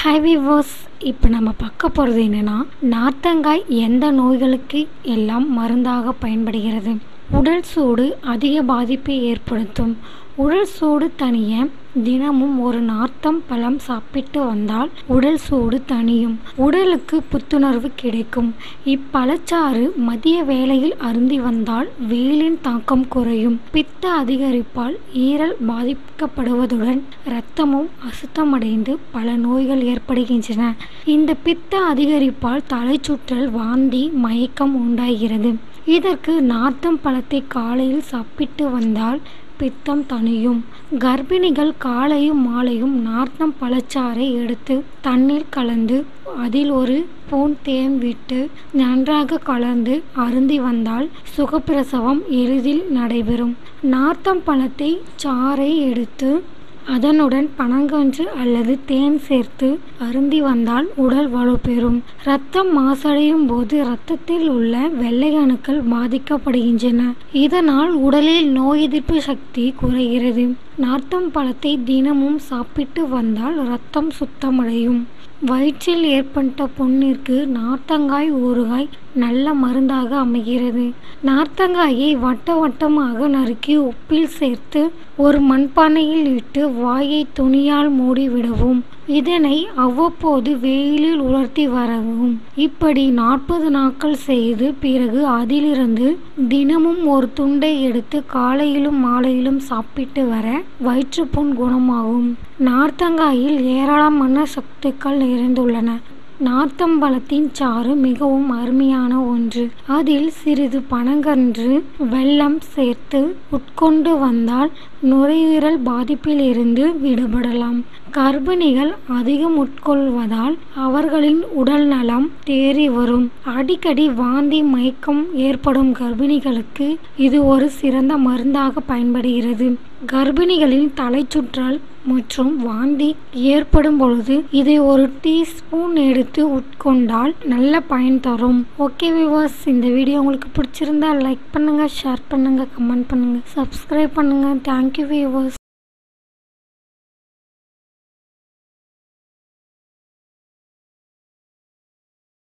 hi விவோஸ் இப்போ நம்ம பார்க்க போகிறது என்னென்னா நார்த்தங்காய் எந்த நோய்களுக்கு எல்லாம் மருந்தாக பயன்படுகிறது உடல் சூடு அதிக பாதிப்பை ஏற்படுத்தும் உடல் சூடு தணிய தினமும் ஒரு நார்த்தம் பழம் சாப்பிட்டு வந்தால் உடல் சூடு தணியும் உடலுக்கு புத்துணர்வு கிடைக்கும் இப்பழச்சாறு மதிய வேளையில் அருந்தி வந்தால் வெயிலின் தாக்கம் குறையும் பித்த அதிகரிப்பால் ஈரல் பாதிக்கப்படுவதுடன் இரத்தமும் அசுத்தமடைந்து பல நோய்கள் ஏற்படுகின்றன இந்த பித்த அதிகரிப்பால் தலைச்சுற்றல் வாந்தி மயக்கம் உண்டாகிறது இதற்கு நார்த்தம் பழத்தை காலையில் சாப்பிட்டு வந்தால் பித்தம் தணியும் கர்ப்பிணிகள் காலையும் மாலையும் நார்த்தம் பழச்சாறை எடுத்து தண்ணீர் கலந்து அதில் ஒரு ஸ்பூன் தேன் விட்டு நன்றாக கலந்து அருந்தி வந்தால் சுகப்பிரசவம் எளிதில் நடைபெறும் நார்த்தம் பழத்தை சாறை எடுத்து அதனுடன் பனங்கன்று அல்லது தேன் சேர்த்து அருந்தி வந்தால் உடல் வலுப்பெறும் இரத்தம் மாசடையும் போது இரத்தத்தில் உள்ள வெள்ளை அணுக்கள் பாதிக்கப்படுகின்றன இதனால் உடலில் நோய் எதிர்ப்பு சக்தி குறைகிறது நார்த்தம் பழத்தை தினமும் சாப்பிட்டு வந்தால் இரத்தம் சுத்தமடையும் வயிற்றில் ஏற்பட்ட புண்ணிற்கு நார்த்தங்காய் ஊறுகாய் நல்ல மருந்தாக அமைகிறது நார்த்தங்காயை வட்ட வட்டமாக நறுக்கி உப்பில் சேர்த்து ஒரு மண்பானையில் இட்டு வாயை துணியால் மூடி விடவும் இதனை அவ்வப்போது வெயிலில் உலர்த்தி வரவும் இப்படி நாற்பது நாட்கள் செய்து பிறகு அதிலிருந்து தினமும் ஒரு துண்டை எடுத்து காலையிலும் மாலையிலும் சாப்பிட்டு வர வயிற்றுப்புண் குணமாகும் நார்த்தங்காயில் ஏராளமான சத்துக்கள் நிறைந்துள்ளன நார்த்தம்பழத்தின் சாறு மிகவும் அருமையான ஒன்று அதில் சிறிது பனங்கன்று வெல்லம் சேர்த்து உட்கொண்டு வந்தால் நுரையீரல் பாதிப்பில் இருந்து விடுபடலாம் கர்ப்பிணிகள் அதிகம் உட்கொள்வதால் அவர்களின் உடல் நலம் தேறி வரும் அடிக்கடி வாந்தி மயக்கம் ஏற்படும் கர்ப்பிணிகளுக்கு இது ஒரு சிறந்த மருந்தாக பயன்படுகிறது கர்ப்பிணிகளின் தலைச்சுற்றல் மற்றும் வாந்தி ஏற்படும் பொழுது இதை ஒரு டீஸ்பூன் எடுத்து உட்கொண்டால் நல்ல பயன் தரும் ஓகே விவாஸ் இந்த வீடியோ உங்களுக்கு பிடிச்சிருந்தா லைக் பண்ணுங்க ஷேர் பண்ணுங்க கமெண்ட் பண்ணுங்க சப்ஸ்கிரைப் பண்ணுங்க தேங்க்யூ விவாஸ்